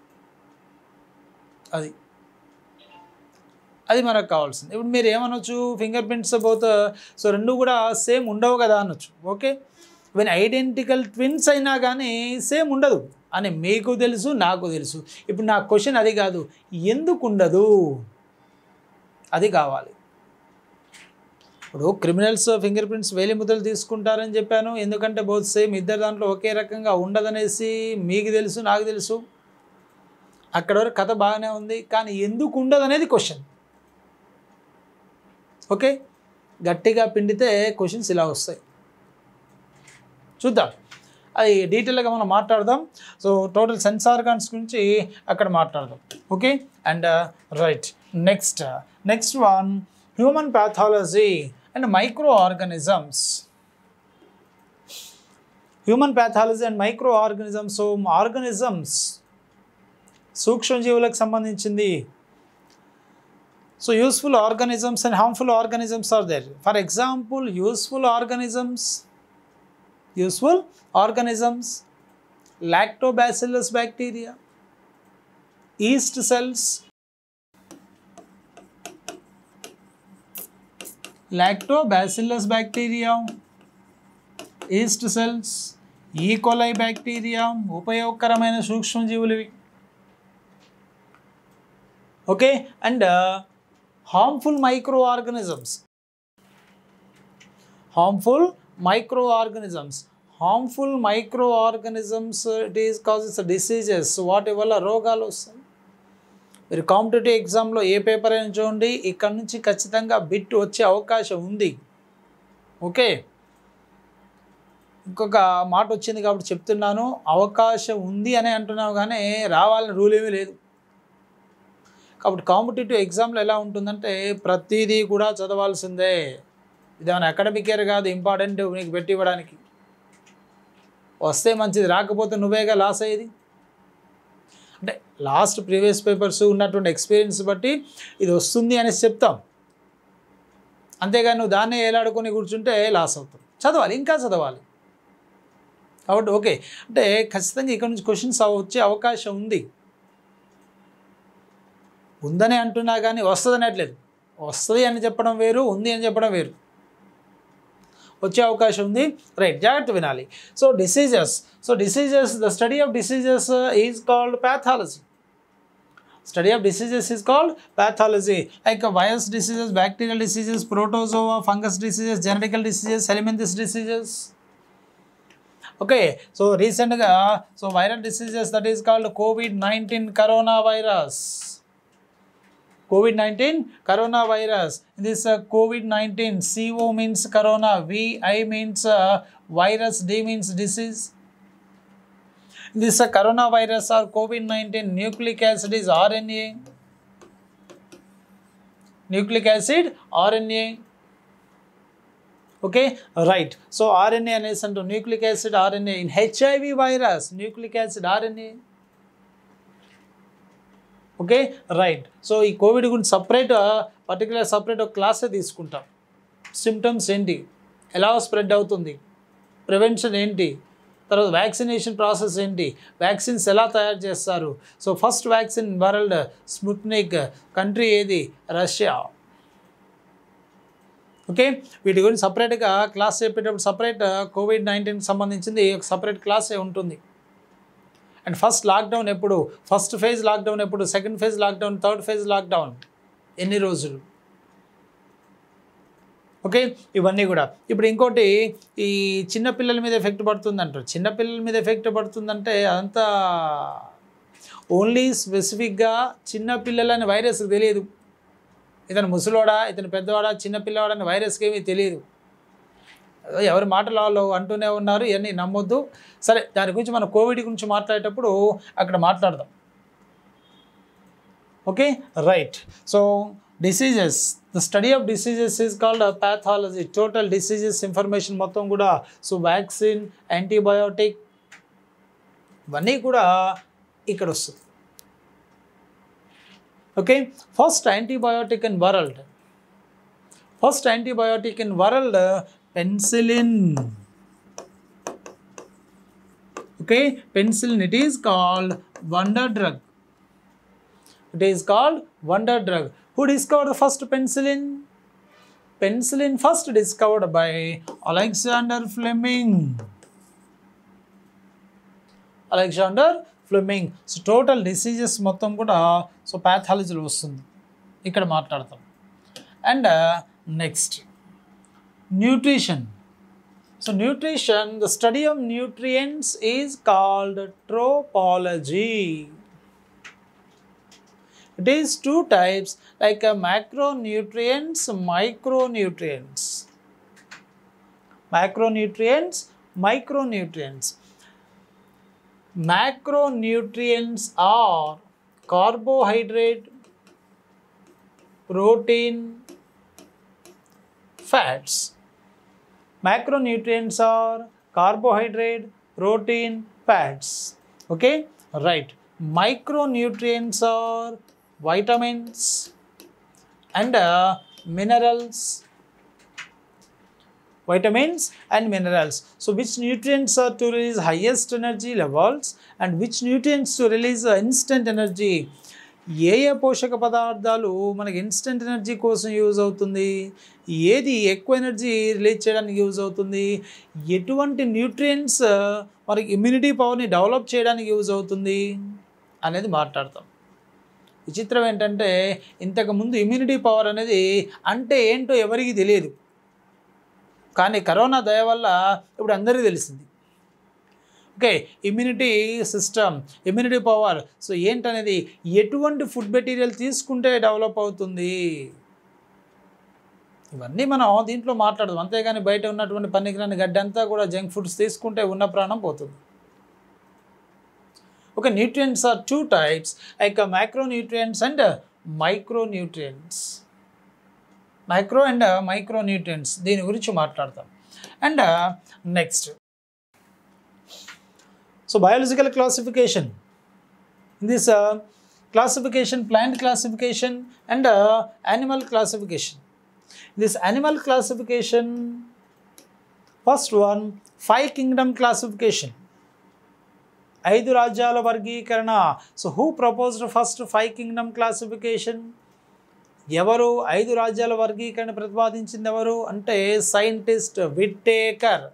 అది అది మనకు కావాల్సింది ఇప్పుడు మీరు ఏమనొచ్చు ఫింగర్ ప్రింట్స్ బోత్ సో రెండు కూడా సేమ్ ఉండవు కదా అనొచ్చు ఓకే ఈవెన్ ఐడెంటికల్ ట్విన్స్ అయినా కానీ సేమ్ ఉండదు అని మీకు తెలుసు నాకు తెలుసు ఇప్పుడు నా క్వశ్చన్ అది కాదు ఎందుకు ఉండదు అది కావాలి ఇప్పుడు క్రిమినల్స్ ఫింగర్ ప్రింట్స్ వేలి ముద్రలు తీసుకుంటారని చెప్పాను ఎందుకంటే బోత్ సేమ్ ఇద్దరు దాంట్లో ఒకే రకంగా ఉండదనేసి మీకు తెలుసు నాకు తెలుసు అక్కడ వరకు కథ బాగానే ఉంది కానీ ఎందుకు ఉండదు అనేది క్వశ్చన్ ఓకే గట్టిగా పిండితే క్వశ్చన్స్ ఇలా వస్తాయి చూద్దాం అది డీటెయిల్గా మనం మాట్లాడదాం సో టోటల్ సెన్స్ ఆర్గాన్స్ గురించి అక్కడ మాట్లాడదాం okay and right next next one human pathology and micro organisms human pathology and micro organisms so organisms సూక్ష్మజీవులకు సంబంధించింది so useful organisms and harmful organisms are there for example useful organisms useful organisms lactobacillus bacteria yeast cells lactobacillus bacteria yeast cells ఈ కొలై bacteria ఉపయోగకరమైన సూక్ష్మజీవులు ఇవి okay and harmful micro organisms harmful micro organisms harmful micro organisms it is causes diseases వాటి వల్ల రోగాలు వస్తాయి మీరు competitive ఎగ్జామ్లో ఏ పేపర్ అయినా చూడండి ఇక్కడ నుంచి ఖచ్చితంగా బిట్ వచ్చే అవకాశం ఉంది ఓకే ఇంకొక మాట వచ్చింది కాబట్టి చెప్తున్నాను అవకాశం ఉంది అని అంటున్నావు కానీ రావాలని రూల్ ఏమీ లేదు కాబట్టి కాంపిటేటివ్ ఎగ్జామ్లో ఎలా ఉంటుందంటే ప్రతిదీ కూడా చదవాల్సిందే ఇదేమైనా అకాడమిక్ ఇయర్ కాదు ఇంపార్టెంట్ నీకు పెట్టి ఇవ్వడానికి వస్తే మంచిది రాకపోతే నువ్వేగా లాస్ అయ్యేది అంటే లాస్ట్ ప్రీవియస్ పేపర్స్ ఉన్నటువంటి ఎక్స్పీరియన్స్ బట్టి ఇది వస్తుంది అనేసి చెప్తాం అంతేగాని నువ్వు దాన్నే ఏలాడుకొని కూర్చుంటే లాస్ అవుతావు చదవాలి ఇంకా చదవాలి కాబట్టి ఓకే అంటే ఖచ్చితంగా ఇక్కడ నుంచి క్వశ్చన్స్ వచ్చే అవకాశం ఉంది ఉందని అంటున్నా కానీ వస్తుంది అనట్లేదు వస్తుంది అని చెప్పడం వేరు ఉంది అని చెప్పడం వేరు వచ్చే అవకాశం ఉంది రైట్ జాగ్రత్త వినాలి so diseases so diseases the study of diseases is called pathology study of diseases is called pathology like virus diseases bacterial diseases protozoa fungus diseases genetical diseases elements diseases okay so రీసెంట్గా so viral diseases that is called COVID nineteen corona virus COVID-19 coronavirus. This uh, COVID-19 CO means corona, VI means uh, virus, D means disease. This uh, coronavirus or COVID-19 nucleic acid is RNA. Nucleic acid RNA. Okay, right. So RNA అనేసి అంటూ nucleic acid RNA in HIV virus, nucleic acid RNA. Okay right so ఈ COVID గురించి separate particular separate ఒక క్లాసే తీసుకుంటాం symptoms ఏంటి ఎలా spread అవుతుంది ప్రివెన్షన్ ఏంటి తర్వాత వ్యాక్సినేషన్ ప్రాసెస్ ఏంటి వ్యాక్సిన్స్ ఎలా తయారు చేస్తారు so first vaccine world Sputnik country ఏది రష్యా ఓకే వీటి గురించి సపరేట్గా క్లాస్ చెప్పేటప్పుడు సపరేట్ కోవిడ్ నైన్టీన్కి సంబంధించింది ఒక సపరేట్ క్లాసే ఉంటుంది అండ్ ఫస్ట్ లాక్డౌన్ ఎప్పుడు ఫస్ట్ ఫేజ్ లాక్డౌన్ ఎప్పుడు second phase lockdown third phase lockdown ఎన్ని రోజులు ఓకే ఇవన్నీ కూడా ఇప్పుడు ఇంకోటి ఈ చిన్నపిల్లల మీద ఎఫెక్ట్ పడుతుంది అంటారు చిన్నపిల్లల మీద ఎఫెక్ట్ పడుతుందంటే అదంతా ఓన్లీ స్పెసిఫిక్గా చిన్నపిల్లలని వైరస్కి తెలియదు ఇతను ముసలోడా ఇతను పెద్దవాడా చిన్నపిల్లవాడా అని వైరస్కి ఏమీ తెలియదు ఎవరి మాటలు వాళ్ళు అంటూనే ఉన్నారు ఇవన్నీ నమ్మొద్దు సరే దాని గురించి మనం కోవిడ్ గురించి మాట్లాడేటప్పుడు అక్కడ మాట్లాడదాం okay right so diseases the study of diseases is called pathology total diseases information మొత్తం కూడా సో వ్యాక్సిన్ యాంటీబయోటిక్ ఇవన్నీ కూడా ఇక్కడ వస్తుంది okay first antibiotic in world first antibiotic in world penicillin okay penicillin it is called wonder drug it is called wonder drug who discovered the first penicillin penicillin first discovered by alexander fleming Alexander Fleming so total diseases మొత్తం కూడా so ప్యాథాలజీలో వస్తుంది ఇక్కడ మాట్లాడతాం and next nutrition so nutrition the study of nutrients is called tropology it is two types like a macronutrients micronutrients macronutrients micronutrients macronutrients are carbohydrate protein fats macronutrients are carbohydrate protein fats okay right micronutrients are vitamins and uh, minerals vitamins and minerals so which nutrients are to release highest energy levels and which nutrients to release uh, instant energy ఏ ఏ పోషక పదార్థాలు మనకి instant energy కోసం use అవుతుంది ఏది ఎక్కువ energy release చేయడానికి యూజ్ అవుతుంది ఎటువంటి న్యూట్రియంట్స్ మనకి ఇమ్యూనిటీ పవర్ని డెవలప్ చేయడానికి యూజ్ అవుతుంది అనేది మాట్లాడతాం విచిత్రం ఏంటంటే ఇంతకుముందు ఇమ్యూనిటీ పవర్ అనేది అంటే ఏంటో ఎవరికి తెలియదు కానీ కరోనా దయ వల్ల ఇప్పుడు అందరికీ తెలిసింది okay immunity system immunity power so ఏంటనేది ఎటువంటి ఫుడ్ మెటీరియల్ తీసుకుంటే డెవలప్ అవుతుంది ఇవన్నీ మనం దీంట్లో మాట్లాడదాం అంతేగాని బయట ఉన్నటువంటి పనికిరాని గడ్డి అంతా కూడా జంక్ ఫుడ్స్ తీసుకుంటే ఉన్న ప్రాణం పోతుంది okay nutrients are two types like micro nutrients and micro nutrients micro and micro nutrients దీని గురించి మాట్లాడతాం and next So biological classification. In this uh, classification, plant classification and uh, animal classification. This animal classification, first one, five kingdom classification. ఐదు రాజ్యాల వర్గీకరణ so who proposed first five kingdom classification ఎవరు ఐదు రాజ్యాల వర్గీకరణ ప్రతిపాదించింది ఎవరు అంటే scientist Whittaker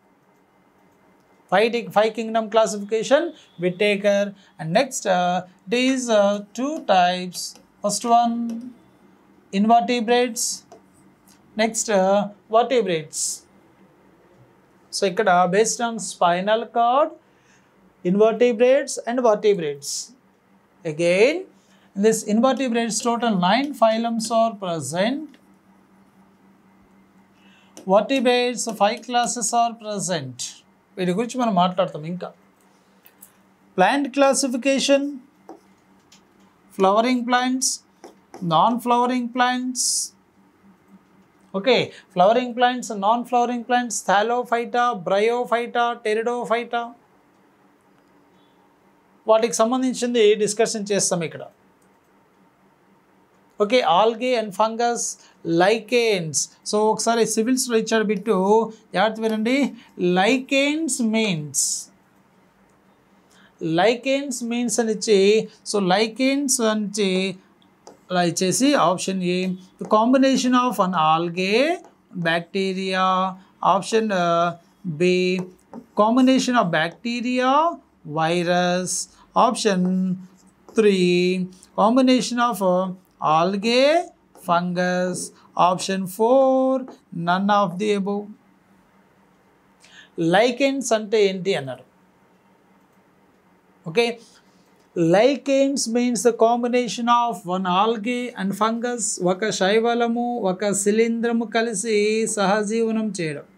five, five kingdom classification Whittaker and next uh, these uh, two types first one invertebrates next uh, vertebrates so ఇక్కడ based on spinal cord invertebrates and vertebrates again in this invertebrates total nine phylums are present vertebrates five classes are present వీటి గురించి మనం మాట్లాడతాం ఇంకా plant classification flowering plants non flowering plants okay flowering plants non flowering plants thallophyta bryophyta pteridophyta వాటికి సంబంధించింది discussion చేస్తాం ఇక్కడ okay algae and fungus lichens so ఒకసారి సివిల్స్లో ఇచ్చాడు బిట్టు జాగ్రత్త వినండి లైకేన్స్ మీన్స్ లైకేన్స్ మీన్స్ అని ఇచ్చి సో లైకేన్స్ అని ఇచ్చి అలా ఇచ్చేసి option A combination of an algae bacteria option B combination of bacteria virus option three combination of algae, fungus. Option 4, none of the above. Lichens అంటే ఏంటి అన్నారు okay lichens means the combination of one algae and fungus ఒక శైవలము ఒక శిలీంద్రము కలిసి సహజీవనం చేయడం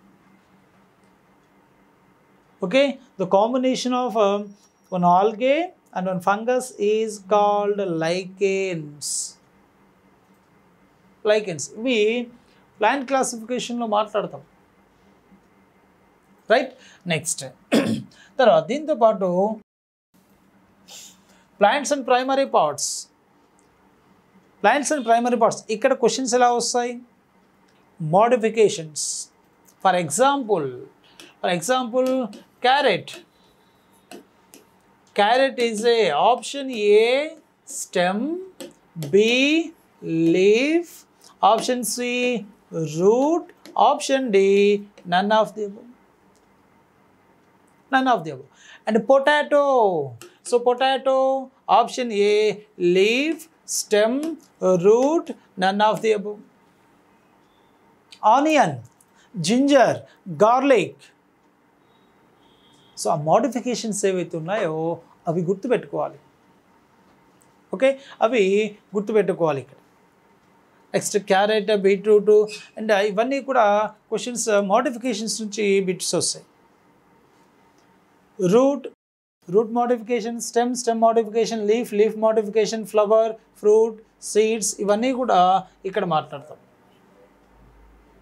okay the combination of one algae and one fungus is called lichens lichens ఇవి ప్లాంట్ క్లాసిఫికేషన్లో మాట్లాడతాం రైట్ నెక్స్ట్ తర్వాత దీంతో పాటు plants and primary parts plants and primary parts ఇక్కడ క్వశ్చన్స్ ఎలా వస్తాయి modifications for example for example carrot carrot is a option A stem B leaf option C root option D none of the above none of the above and potato so potato option A leaf stem root none of the above onion ginger garlic so ఆ modifications ఏవైతే ఉన్నాయో అవి గుర్తుపెట్టుకోవాలి okay అవి గుర్తుపెట్టుకోవాలి ఇక్కడ next carrot beetroot and ఇవన్నీ కూడా క్వశ్చన్స్ మోడిఫికేషన్స్ నుంచి బిట్స్ వస్తాయి root root modification stem stem modification leaf leaf modification flower fruit seeds ఇవన్నీ కూడా ఇక్కడ మాట్లాడతాం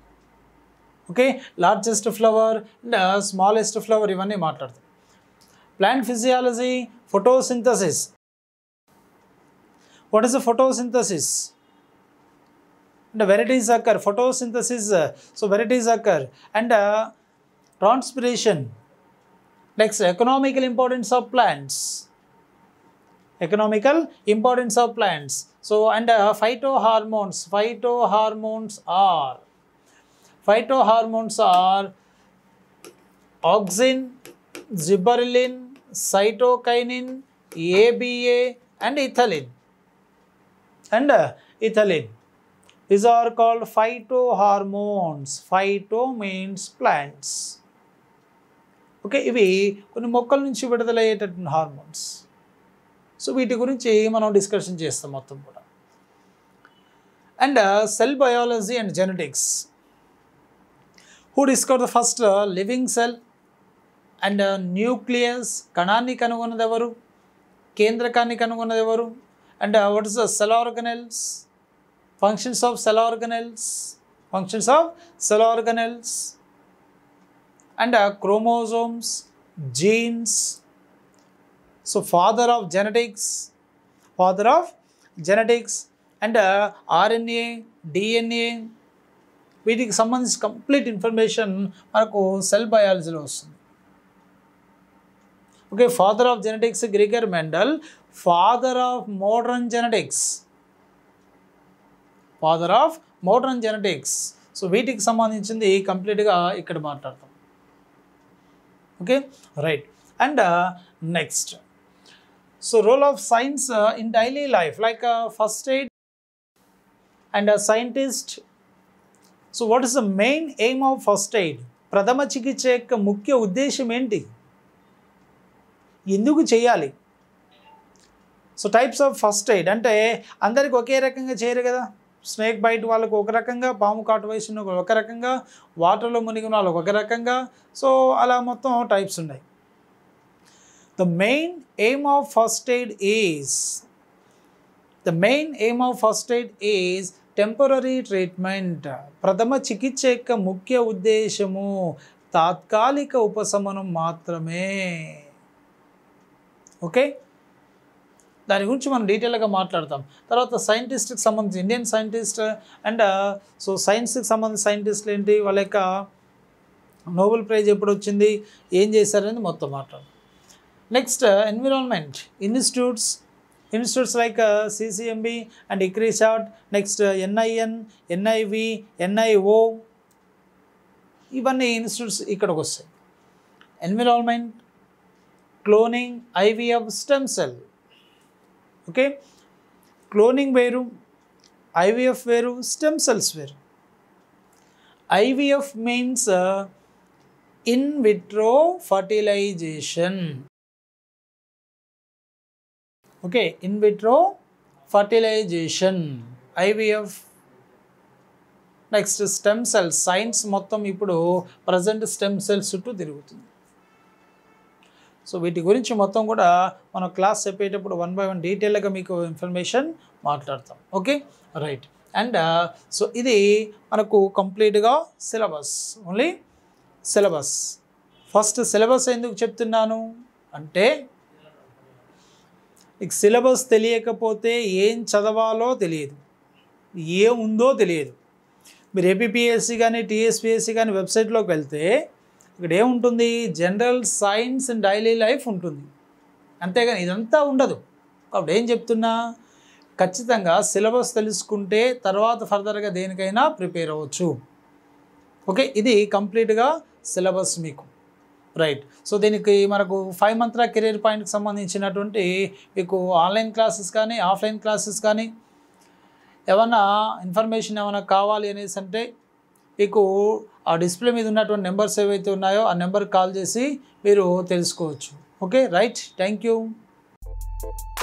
okay largest flower and smallest flower ఇవన్నీ మాట్లాడతాం plant physiology photosynthesis what is the photosynthesis అంటే varieties occur photosynthesis so varieties occur and transpiration next economical importance of plants economical importance of plants so and uh, phytohormones phytohormones are phytohormones are auxin gibberellin cytokinin aba and ethylene and uh, ethylene these are called phytohormones phyto means plants okay ఇవి కొన్ని మొక్కల నుంచి విడుదలయ్యేటటువంటి hormones so వీటి గురించి మనం discussion చేస్తాం మొత్తం కూడా and cell biology and genetics who discover the first living cell and nucleus కణాన్ని కనుగొన్నది ఎవరు కేంద్రకాన్ని కనుగొన్నది ఎవరు and what is the cell organelles functions of cell organelles functions of cell organelles and chromosomes genes so father of genetics father of genetics and RNA DNA వీటికి సంబంధించి complete information మనకు cell బయాలజీలో వస్తుంది okay father of genetics Gregor Mendel father of modern genetics father of modern genetics so వీటికి సంబంధించింది కంప్లీట్గా ఇక్కడ మాట్లాడతాం okay right and next so role of science in daily life like first aid and scientist so what is the main aim of first aid ప్రథమ చికిత్స యొక్క ముఖ్య ఉద్దేశం ఏంటి ఎందుకు చేయాలి so types of first aid అంటే అందరికి ఒకే రకంగా చేయరు కదా స్నేక్ బైట్ వాళ్ళకు ఒక రకంగా పాము కాటు వయసు ఒక రకంగా వాటర్లో మునిగిన వాళ్ళకు ఒక రకంగా సో అలా మొత్తం టైప్స్ ఉన్నాయి the main aim of first aid is the main aim of first aid is temporary treatment ప్రథమ చికిత్స యొక్క ముఖ్య ఉద్దేశము తాత్కాలిక ఉపశమనం మాత్రమే ఓకే దాని గురించి మనం డీటెయిల్గా మాట్లాడతాం తర్వాత సైంటిస్ట్కి సంబంధించి ఇండియన్ సైంటిస్ట్ అండ్ సో సైన్స్కి సంబంధించిన సైంటిస్టులు ఏంటి వాళ్ళ యొక్క నోబెల్ ప్రైజ్ ఎప్పుడు వచ్చింది ఏం చేశారని మొత్తం మాట్లాడతాం next environment institutes institutes like CCMB and ICRISAT next NIN NIV NIO ఇవన్నీ ఇన్స్టిట్యూట్స్ ఇక్కడికి వస్తాయి environment cloning IVF stem cell okay cloning వేరు ఐవిఎఫ్ వేరు స్టెమ్ సెల్స్ వేరు IVF means in vitro fertilisation okay in vitro fertilisation IVF next stem cells science మొత్తం ఇప్పుడు present stem cells చుట్టూ తిరుగుతుంది సో వీటి గురించి మొత్తం కూడా మనం క్లాస్ చెప్పేటప్పుడు వన్ బై వన్ డీటెయిల్గా మీకు ఇన్ఫర్మేషన్ మాట్లాడతాం ఓకే రైట్ అండ్ సో ఇది మనకు కంప్లీట్గా syllabus only syllabus first syllabus ఎందుకు చెప్తున్నాను అంటే మీకు సిలబస్ తెలియకపోతే ఏం చదవాలో తెలియదు ఏముందో తెలియదు మీరు ఏపీపీఎస్సీ కానీ టీఎస్పీఎస్సీ కానీ వెబ్సైట్లోకి వెళ్తే ఇక్కడ ఏముంటుంది general science and daily life ఉంటుంది అంతేగాని ఇదంతా ఉండదు కాబట్టి ఏం చెప్తున్నా ఖచ్చితంగా సిలబస్ తెలుసుకుంటే తర్వాత ఫర్దర్గా దేనికైనా ప్రిపేర్ అవ్వచ్చు ఓకే ఇది కంప్లీట్గా సిలబస్ మీకు రైట్ సో దీనికి మనకు ఫైవ్ మంత్ర కెరీర్ పాయింట్కి సంబంధించినటువంటి మీకు ఆన్లైన్ క్లాసెస్ కానీ ఆఫ్లైన్ క్లాసెస్ కానీ ఏమన్నా ఇన్ఫర్మేషన్ ఏమైనా కావాలి అనేసి అంటే మీకు ఆ డిస్ప్లే మీద ఉన్నటువంటి నెంబర్స్ ఏవైతే ఉన్నాయో ఆ నెంబర్కి కాల్ చేసి మీరు తెలుసుకోవచ్చు ఓకే రైట్ థ్యాంక్ యూ